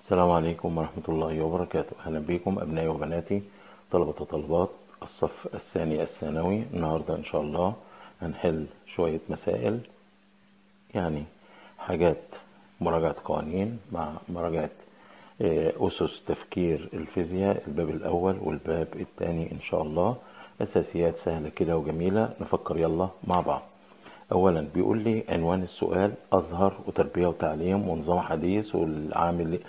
السلام عليكم ورحمة الله وبركاته أهلا بكم أبنائي وبناتي طلبة وطالبات الصف الثاني الثانوي النهاردة إن شاء الله هنحل شوية مسائل يعني حاجات مراجعة قوانين مع مراجعة آه، أسس تفكير الفيزياء الباب الأول والباب الثاني إن شاء الله أساسيات سهلة كده وجميلة نفكر يلا مع بعض اولا بيقول لي عنوان السؤال ازهر وتربيه وتعليم ونظام حديث والعامل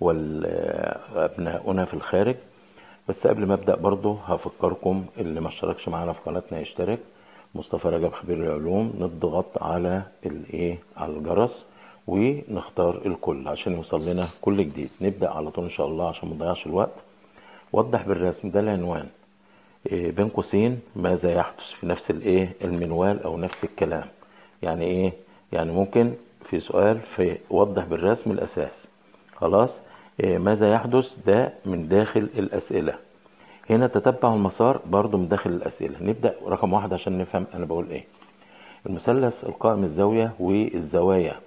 والابناؤنا في الخارج بس قبل ما ابدا برضه هفكركم اللي ما اشتركش معانا في قناتنا يشترك مصطفى رجب خبير العلوم نضغط على الايه على الجرس ونختار الكل عشان يوصل لنا كل جديد نبدا على طول ان شاء الله عشان ما نضيعش الوقت وضح بالرسم ده العنوان إيه، بين قوسين ماذا يحدث في نفس الايه المنوال او نفس الكلام يعني ايه يعني ممكن في سؤال في وضح بالرسم الاساس خلاص إيه، ماذا يحدث ده من داخل الاسئله هنا تتبع المسار برضو من داخل الاسئله نبدا رقم واحد عشان نفهم انا بقول ايه المثلث القائم الزاويه والزوايا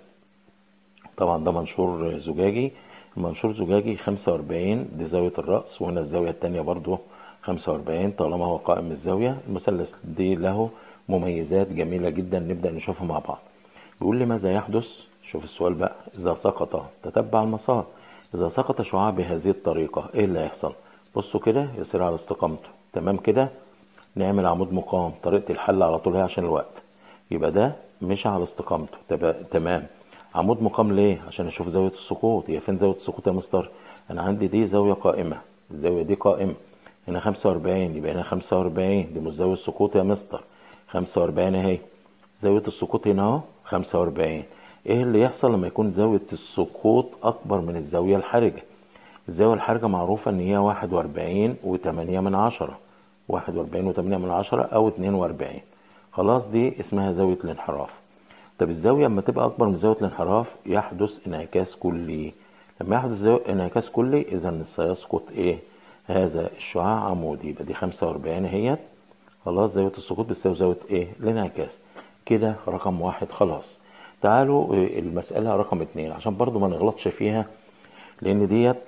طبعا ده منشور زجاجي المنشور زجاجي 45 دي زاوية الرأس وهنا الزاوية التانية برضو 45 طالما هو قائم الزاوية المثلث دي له مميزات جميلة جدا نبدأ نشوفها مع بعض بيقول لي ماذا يحدث شوف السؤال بقى إذا سقط تتبع المسار إذا سقط شعاع بهذه الطريقة إيه اللي هيحصل بصوا كده يسير على استقامته تمام كده نعمل عمود مقام طريقة الحل على طول هي عشان الوقت يبقى ده مشي على استقامته تبقى تمام عمود مقام ليه عشان اشوف زاويه السقوط هي فين زاويه السقوط يا مستر انا عندي دي زاويه قائمه الزاويه دي قائمه هنا 45 يبقى هنا 45 دي مش زاويه السقوط يا مستر 45 اهي زاويه السقوط هنا اهو 45 ايه اللي يحصل لما يكون زاويه السقوط اكبر من الزاويه الحرجه الزاويه الحرجه معروفه ان هي 41 و8 من عشرة 41 و8 من عشرة او 42 خلاص دي اسمها زاويه الانحراف طب الزاوية لما تبقى أكبر من زاوية الانحراف يحدث انعكاس كلي لما يحدث زاوية انعكاس كلي إذا سيسقط إيه؟ هذا الشعاع عمودي يبقى دي 45 اهيت خلاص زاوية السقوط بتساوي زاوية إيه؟ الانعكاس كده رقم واحد خلاص تعالوا إيه، المسألة رقم اتنين عشان برضو ما نغلطش فيها لأن ديت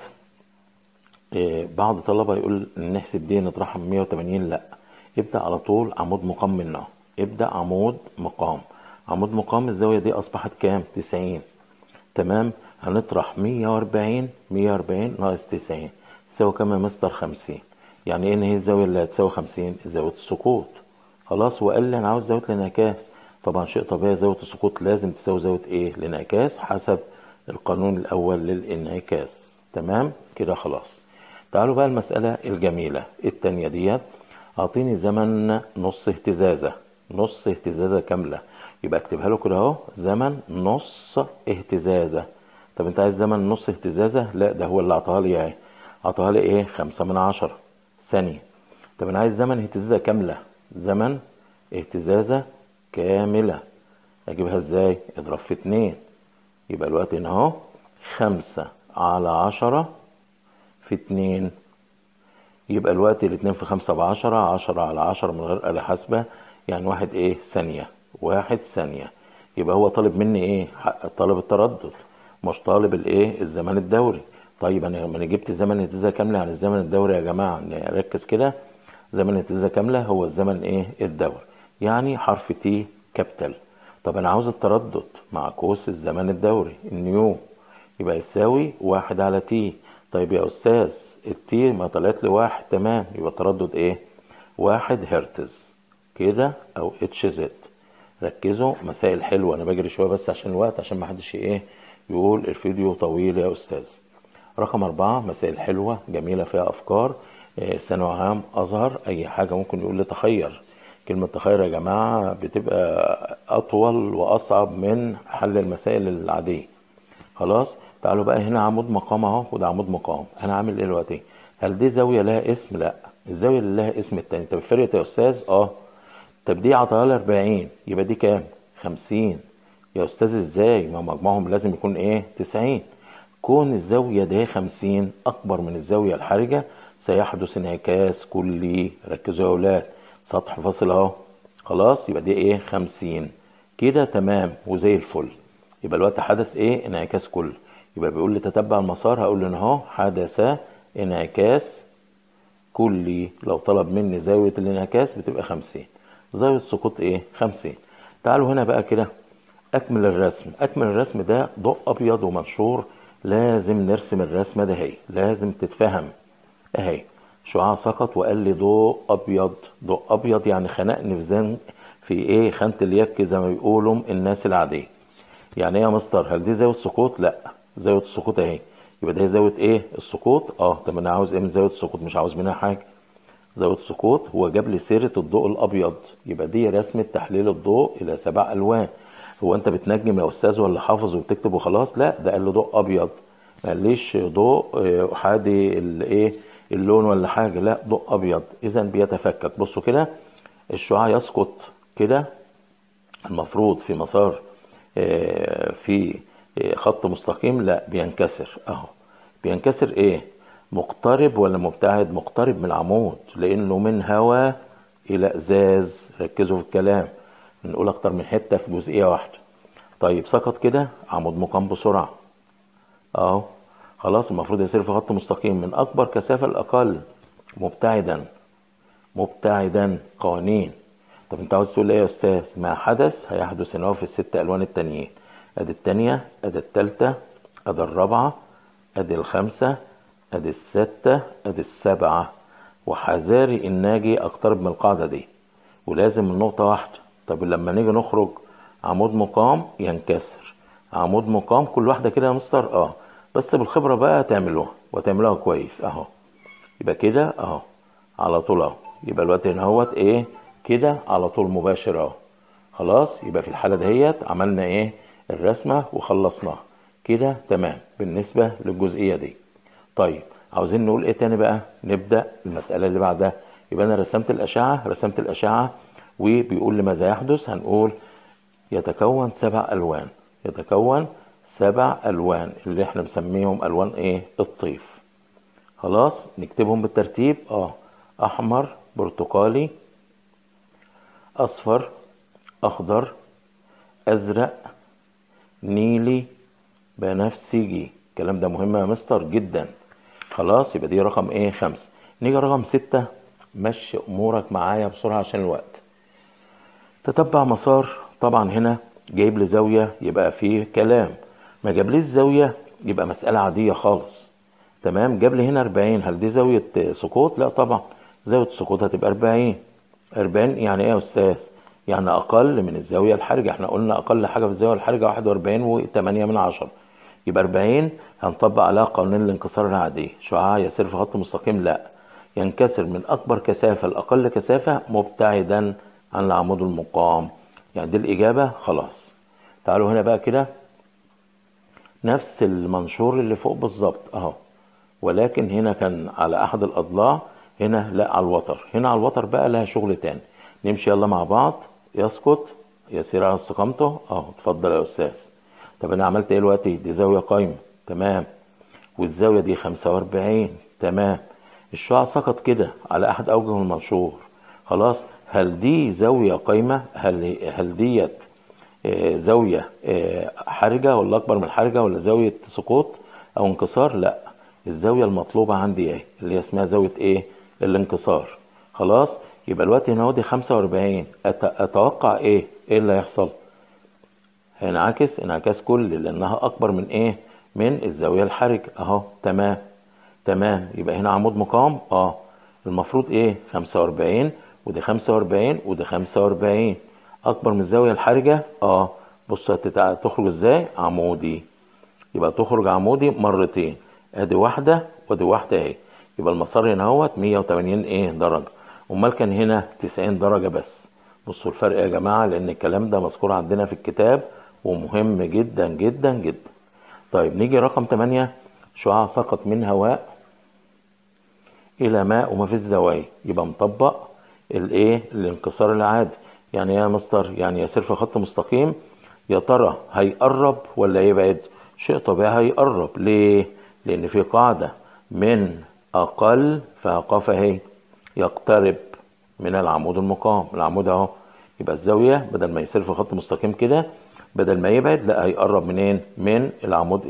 إيه، بعض الطلبة يقول نحسب دي نطرحها من 180 لا ابدأ على طول عمود مقام منها ابدأ عمود مقام عمود مقام الزاوية دي أصبحت كام؟ 90 تمام هنطرح 140 140 ناقص 90 تساوي كام يا مستر 50 يعني ايه ان هي الزاوية اللي هتساوي 50 زاوية السقوط خلاص وقال لي انا عاوز زاوية الانعكاس طبعا شيء طبيعي زاوية السقوط لازم تساوي زاوية ايه الانعكاس حسب القانون الاول للانعكاس تمام كده خلاص تعالوا بقى المسألة الجميلة التانية ديت اعطيني زمن نص اهتزازة نص اهتزازة كاملة يبقى اكتبها له كده اهو زمن نص اهتزازة طب انت عايز زمن نص اهتزازة لا ده هو اللي عطاها لي اهي عطاها لي ايه خمسة من عشرة ثانية طب انا عايز زمن اهتزازة كاملة زمن اهتزازة كاملة اجيبها ازاي اضرب في اتنين يبقى الوقت هنا اهو خمسة على عشرة في اتنين يبقى الوقت الاتنين في خمسة بعشرة عشرة على عشرة من غير آلة حاسبة يعني واحد ايه ثانية واحد ثانية يبقى هو طالب مني ايه حق- طالب التردد مش طالب الايه الزمن الدوري طيب انا لما انا جبت زمن اهتزازة كاملة عن الزمن الدوري يا جماعة نركز كده زمن اهتزازة كاملة هو الزمن ايه الدوري يعني حرف تي كابيتال طب انا عاوز التردد مع قوس الزمن الدوري النيو يبقى يساوي واحد على تي طيب يا استاذ التي ما طلعت لي واحد تمام يبقى تردد ايه واحد هرتز كده او اتش زد ركزوا مسائل حلوه انا بجري شويه بس عشان الوقت عشان ما حدش ايه يقول الفيديو طويل يا استاذ رقم أربعة مسائل حلوة جميلة فيها أفكار آه، ثانوي عام أزهر أي حاجة ممكن يقول لي تخير كلمة تخير يا جماعة بتبقى أطول وأصعب من حل المسائل العادية خلاص تعالوا بقى هنا عمود مقام اهو وده عمود مقام انا عامل ايه دلوقتي هل دي زاويه لها اسم لا الزاويه اللي لها اسم التاني طب فرقت يا استاذ اه طب دي عطاها لي 40 يبقى دي كام 50 يا استاذ ازاي ما مجموعهم لازم يكون ايه 90 كون الزاويه دي 50 اكبر من الزاويه الحرجه سيحدث انعكاس كلي ركزوا يا اولاد سطح فاصل اهو خلاص يبقى دي ايه 50 كده تمام وزي الفل يبقى الوقت حدث ايه انعكاس كلي يبقى بيقول لي تتبع المسار هقول له إن اهو حدث انعكاس كلي لو طلب مني زاوية الانعكاس بتبقى خمسين زاوية سقوط ايه خمسين تعالوا هنا بقى كده اكمل الرسم اكمل الرسم ده ضوء ابيض ومنشور لازم نرسم الرسمة ده هي لازم تتفهم اهي شعاع سقط وقال لي ضوء ابيض ضوء ابيض يعني خنقني في زن في ايه خانة اليك زي ما بيقولوا الناس العادية يعني ايه يا مستر هل دي زاوية سقوط لا زاوية السقوط اهي يبقى ده زاوية ايه السقوط اه طب انا عاوز ايه من زاوية السقوط مش عاوز منها حاجة زاوية السقوط هو جاب لي سيرة الضوء الابيض يبقى دي رسمة تحليل الضوء الى سبع الوان هو انت بتنجم يا استاذ ولا حافظ وبتكتب وخلاص لا ده قال له ضوء ابيض ما قاليش ضوء آه، حادي الايه اللون ولا حاجة لا ضوء ابيض اذا بيتفكك بصوا كده الشعاع يسقط كده المفروض في مسار آه، في آه، خط مستقيم لا بينكسر اهو بينكسر ايه مقترب ولا مبتعد مقترب من العمود لانه من هواء الى ازاز ركزوا في الكلام نقول اكتر من حته في جزئيه واحده طيب سقط كده عمود مقام بسرعه اهو خلاص المفروض يسير في خط مستقيم من اكبر كثافه لاقل مبتعدا مبتعدا قوانين طب انت عاوز تقول ايه يا استاذ ما حدث هيحدث هنا في الست الوان التانيين ادي التانية ادي التالتة ادي الرابعة ادي الخامسة ادي الستة ادي السبعة وحذاري الناجي اقترب من القاعدة دي ولازم النقطة واحدة طب لما نيجي نخرج عمود مقام ينكسر عمود مقام كل واحدة كده يا مستر اه بس بالخبرة بقى تعملوها وتعملوها كويس اهو يبقى كده اهو على طول اهو يبقى الوقت هنا اهوت ايه كده على طول مباشر اهو خلاص يبقى في الحالة دهيت عملنا ايه الرسمة وخلصناها كده تمام بالنسبة للجزئية دي طيب عاوزين نقول ايه تاني بقى نبدأ المسألة اللي بعدها يبقى انا رسمت الاشعة رسمت الاشعة وبيقول لي ماذا يحدث هنقول يتكون سبع الوان يتكون سبع الوان اللي احنا بنسميهم الوان ايه الطيف خلاص نكتبهم بالترتيب اه احمر برتقالي اصفر اخضر ازرق نيلي بنفسجي الكلام ده مهم يا مستر جدا خلاص يبقى دي رقم ايه خمسة نيجي رقم ستة مشي امورك معايا بسرعة عشان الوقت تتبع مسار طبعا هنا جايب لي زاوية يبقى فيه كلام ما جابليش زاوية يبقى مسألة عادية خالص تمام جاب لي هنا 40 هل دي زاوية سقوط لا طبعا زاوية السقوط هتبقى 40 40 يعني ايه يا استاذ يعني اقل من الزاوية الحرجة احنا قلنا اقل حاجة في الزاوية الحرجة 41 و8 من عشرة يبقى 40 هنطبق عليها قانون الانكسار العادي شعاع يسير في خط مستقيم لا ينكسر من اكبر كثافة لاقل كثافة مبتعدا عن العمود المقام يعني دي الاجابة خلاص تعالوا هنا بقى كده نفس المنشور اللي فوق بالظبط اهو ولكن هنا كان على احد الاضلاع هنا لا على الوتر هنا على الوتر بقى لها شغل تاني نمشي يلا مع بعض يسقط يسير على استقامته اهو اتفضل يا استاذ طب انا عملت ايه دلوقتي دي زاويه قايمه تمام والزاويه دي 45 تمام الشعاع سقط كده على احد اوجه المنشور خلاص هل دي زاويه قايمه هل هل ديت آه، زاويه آه، حرجه ولا اكبر من الحرجه ولا زاويه سقوط او انكسار لا الزاويه المطلوبه عندي ايه اللي هي اسمها زاويه ايه الانكسار خلاص يبقى الوقت هنا هو دي 45 أت- اتوقع ايه ايه اللي هيحصل هينعكس انعكاس كلي لانها اكبر من ايه من الزاويه الحرج اهو تمام تمام يبقى هنا عمود مقام اه المفروض ايه 45 ودي 45 ودي 45 اكبر من الزاويه الحرجه اه بص هتتع- تخرج ازاي عمودي يبقى تخرج عمودي مرتين ادي واحده وادي واحده اهي يبقى المسار هنا اهوت 180 ايه درجه امال كان هنا 90 درجه بس بصوا الفرق يا جماعه لان الكلام ده مذكور عندنا في الكتاب ومهم جدا جدا جدا طيب نيجي رقم 8 شعاع سقط من هواء الى ماء وما فيش زوايا يبقى مطبق الايه الانكسار العادي يعني ايه يا مستر يعني يسير في خط مستقيم يا ترى هيقرب ولا يبعد شيء طبيعي هيقرب ليه لان في قاعده من اقل فقف اهي يقترب من العمود المقام العمود اهو يبقى الزاويه بدل ما يسير في خط مستقيم كده بدل ما يبعد لا هيقرب منين من العمود ايه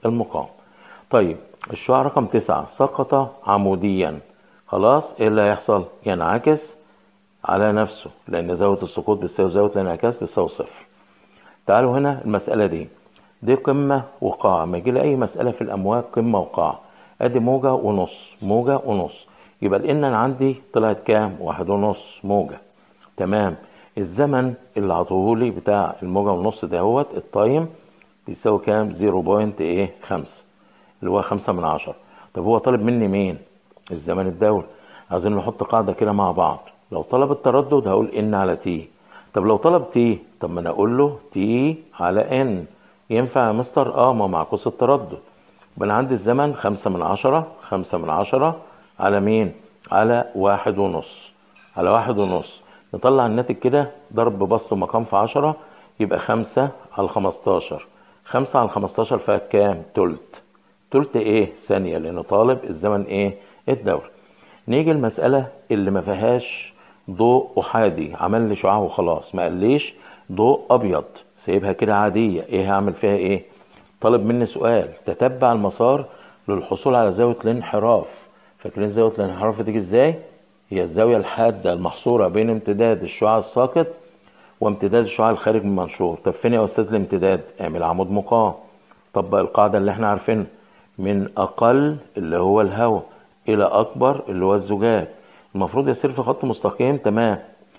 المقام طيب الشعاع رقم تسعة سقط عموديا خلاص ايه اللي هيحصل ينعكس على نفسه لان زاوية السقوط بتساوي زاوية الانعكاس بتساوي صفر تعالوا هنا المسألة دي دي قمة وقاع ما يجي لي أي مسألة في الأمواج قمة وقاع أدي موجة ونص موجة ونص يبقى الإن أنا عندي طلعت كام؟ واحد ونص موجة تمام الزمن اللي عطوهولي بتاع الموجة ونص دهوت التايم بيساوي كام؟ 0.5 إيه؟ خمسة اللي هو خمسة من عشرة طب هو طالب مني مين؟ الزمن الدوري عايزين نحط قاعدة كده مع بعض لو طلب التردد هقول إن على تي طب لو طلب تي طب ما انا اقول له تي على ان ينفع يا مستر اه ما معكوس التردد يبقى انا عندي الزمن خمسة من عشرة خمسة من عشرة على مين على واحد ونص على واحد ونص نطلع الناتج كده ضرب بسط مقام في عشرة يبقى خمسة على خمستاشر خمسة على خمستاشر فيها كام تلت تلت ايه ثانية لان طالب الزمن ايه الدوري نيجي المسألة اللي ما فيهاش ضوء احادي عمل لي شعاع وخلاص ما قاليش ضوء ابيض سايبها كده عاديه ايه هعمل فيها ايه طالب مني سؤال تتبع المسار للحصول على زاويه الانحراف فاكرين زاويه الانحراف تيجي ازاي هي الزاويه الحاده المحصوره بين امتداد الشعاع الساقط وامتداد الشعاع الخارج من المنشور طب فين يا استاذ الامتداد اعمل عمود مقام طبق القاعده اللي احنا عارفينها من اقل اللي هو الهواء الى اكبر اللي هو الزجاج المفروض يسير في خط مستقيم تمام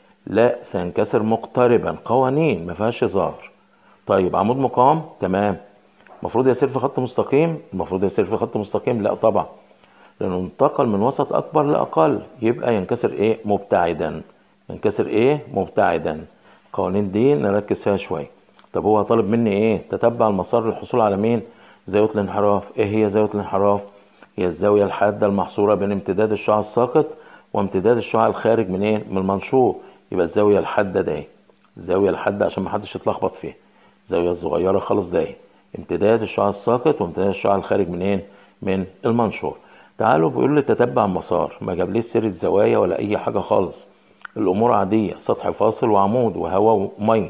لا سينكسر مقتربا قوانين ما فيهاش هزار طيب عمود مقام تمام المفروض يسير في خط مستقيم المفروض يسير في خط مستقيم لا طبعا لانه انتقل من وسط اكبر لاقل يبقى ينكسر ايه مبتعدا ينكسر ايه مبتعدا القوانين دي نركز فيها شويه طب هو طالب مني ايه تتبع المسار للحصول على مين زاويه الانحراف ايه هي زاويه الانحراف هي الزاويه الحاده المحصوره بين امتداد الشعاع الساقط وامتداد الشعاع الخارج من ايه من المنشور يبقى الزاويه الحاده ده ايه الزاويه الحاده عشان ما حدش يتلخبط فيها الزاويه الصغيره خالص ده ايه امتداد الشعاع الساقط وامتداد الشعاع الخارج منين من المنشور تعالوا بيقول لي تتبع المسار ما جابليش سيره زوايا ولا اي حاجه خالص الامور عاديه سطح فاصل وعمود وهواء وميه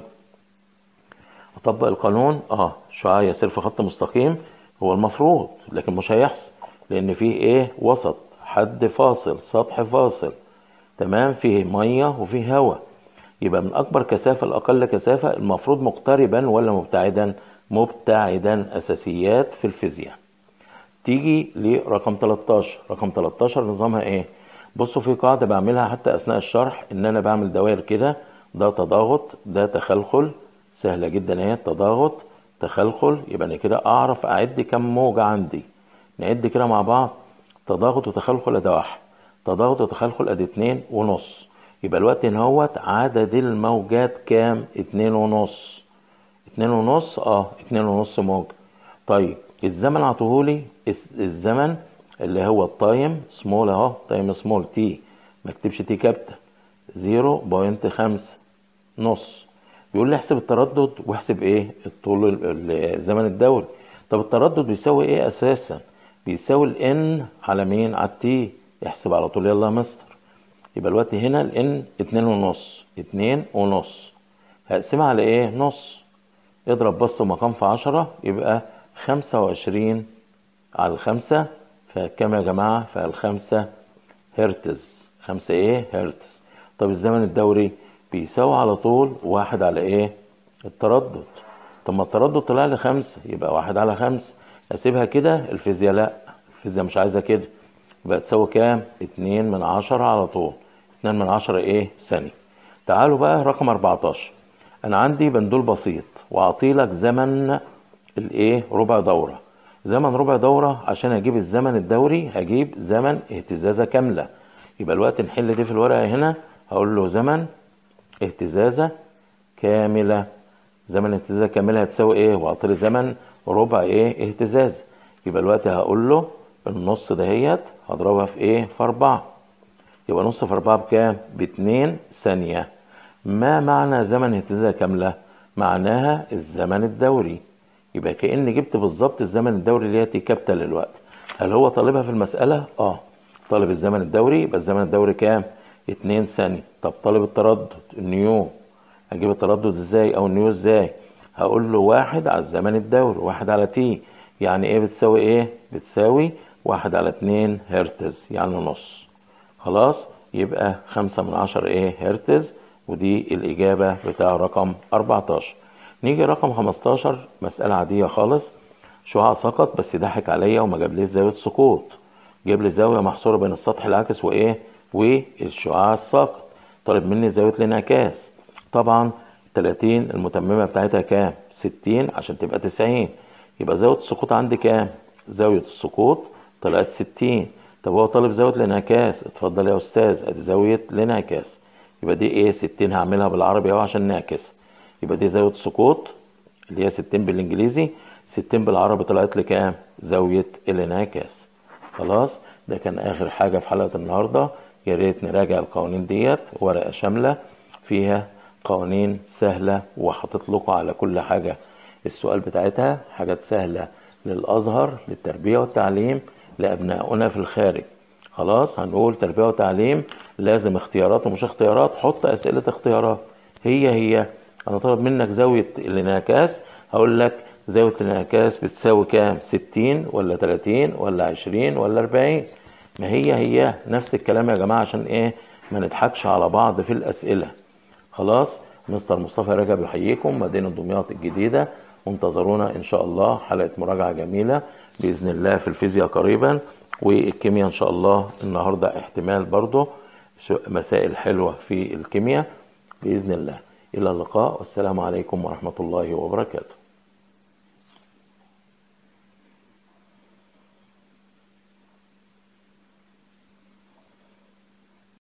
اطبق القانون اه شعاع يسير في خط مستقيم هو المفروض لكن مش هيحصل لان فيه ايه وسط حد فاصل سطح فاصل تمام فيه ميه وفيه هواء يبقى من اكبر كثافه لاقل كثافه المفروض مقتربا ولا مبتعدا مبتعدا اساسيات في الفيزياء تيجي لرقم 13 رقم 13 نظامها ايه بصوا في قاعده بعملها حتى اثناء الشرح ان انا بعمل دوائر كده ده تضاغط ده تخلخل سهله جدا اهي تضاغط تخلخل يبقى انا كده اعرف اعد كم موجه عندي نعد كده مع بعض تضاغط وتخلخل ادي واحد تضاغط وتخلخل ادي اتنين ونص يبقى الوقت ان هوت عدد الموجات كام اتنين ونص اتنين ونص اه اتنين ونص موجة طيب الزمن عطوهولي الزمن اللي هو التايم سمول اهو تايم سمول تي ما اكتبش تي كابيتال زيرو بوينت خمسة نص بيقول لي احسب التردد واحسب ايه الطول الزمن الدوري طب التردد بيساوي ايه اساسا بيساوي الان على مين على التي احسب على طول يلا يا مستر يبقى الوقت هنا الان اتنين ونص اتنين ونص هقسمها على ايه نص اضرب بسط مقام في عشرة يبقى خمسة وعشرين على الخمسة فكم يا جماعة فالخمسة هرتز خمسة ايه هرتز طب الزمن الدوري بيساوي على طول واحد على ايه التردد طب ما التردد طلع لي خمسة يبقى واحد على خمسة اسيبها كده الفيزياء لا الفيزياء مش عايزة كده يبقى تساوي كام اتنين من عشرة على طول اتنين من عشرة ايه ثانية تعالوا بقى رقم 14 انا عندي بندول بسيط واعطي لك زمن الايه ربع دوره زمن ربع دوره عشان اجيب الزمن الدوري هجيب زمن اهتزازه كامله يبقى الوقت نحل دي في الورقه هنا هقول له زمن اهتزازه كامله زمن اهتزازه كامله هتساوي ايه واعطي لي زمن ربع ايه اهتزاز يبقى الوقت هقول له النص دهيت هضربها في ايه في اربعة يبقى نص في اربعة بكام باتنين ثانية ما معنى زمن اهتزازة كاملة معناها الزمن الدوري يبقى كأن جبت بالظبط الزمن الدوري اللي هي تي كابيتال الوقت هل هو طالبها في المسألة اه طالب الزمن الدوري يبقى الزمن الدوري كام اتنين ثانية طب طالب التردد النيو هجيب التردد ازاي او النيو ازاي هقول له واحد على الزمن الدوري واحد على تي يعني ايه بتساوي ايه بتساوي واحد على اتنين هرتز يعني نص خلاص يبقى خمسة من عشر ايه هرتز ودي الإجابة بتاع رقم 14 نيجي رقم 15 مسألة عادية خالص شعاع سقط بس ضحك عليا وما جابليش زاوية سقوط جاب لي زاوية محصورة بين السطح العاكس وإيه والشعاع الساقط طالب مني زاوية الانعكاس طبعا 30 المتممة بتاعتها كام 60 عشان تبقى 90 يبقى زاوية السقوط عندي كام زاوية السقوط طلعت 60 طب هو طالب زاوية الانعكاس اتفضل يا أستاذ ادي زاوية الانعكاس يبقى دي ايه 60 هعملها بالعربي اهو عشان نعكس يبقى دي زاوية سقوط اللي هي 60 بالانجليزي 60 بالعربي طلعت لي كام زاوية الانعكاس خلاص ده كان اخر حاجة في حلقة النهاردة يا ريت نراجع القوانين ديت ورقة شاملة فيها قوانين سهلة وحاطط لكم على كل حاجة السؤال بتاعتها حاجات سهلة للأزهر للتربية والتعليم لأبنائنا في الخارج خلاص هنقول تربية وتعليم لازم اختيارات ومش اختيارات حط أسئلة اختيارات هي هي أنا طلب منك زاوية الانعكاس هقول لك زاوية الانعكاس بتساوي كام 60 ولا 30 ولا 20 ولا 40 ما هي هي نفس الكلام يا جماعة عشان ايه ما نضحكش على بعض في الأسئلة خلاص مستر مصطفى رجب يحييكم مدينة دمياط الجديدة وانتظرونا إن شاء الله حلقة مراجعة جميلة بإذن الله في الفيزياء قريبا والكيمياء إن شاء الله النهاردة احتمال برضه مسائل حلوة في الكيمياء بإذن الله إلى اللقاء والسلام عليكم ورحمة الله وبركاته